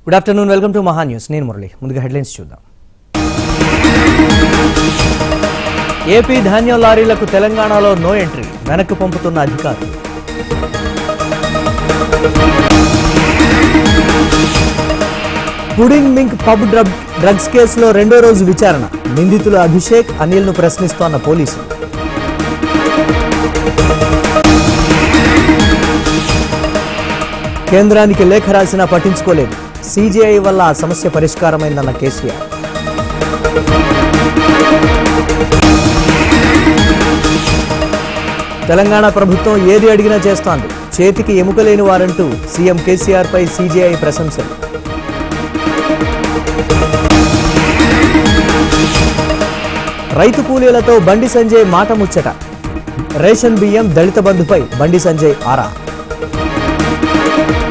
good afternoon welcome to Maha news నేను మురళి ముందుగా headlines చూద్దాం ఏపీ ధాన్యం లారీలకు తెలంగాణలో నో ఎంట్రీ వెనక్కి పంపుతున్న అధికారులు pudding mink pub drug drugs కేసులో రెండో రోజు విచారణ నిందితులు అభిషేక్ అనిల్ను ప్రశ్నిస్తోన్న పోలీసులు కేంద్రానికి లేఖ రాసినా పట్టించుకోలేదు సీజీఐ వల్ల ఆ సమస్య పరిష్కారమైందన్న కేసీఆర్ తెలంగాణ ప్రభుత్వం ఏది అడిగినా చేస్తోంది చేతికి ఎముకలేని వారంటూ సీఎం కేసీఆర్ పై సీజీఐ ప్రశంసలు రైతు కూలీలతో బండి సంజయ్ మాట ముచ్చట రేషన్ బియ్యం దళిత బంధుపై బండి సంజయ్ ఆరా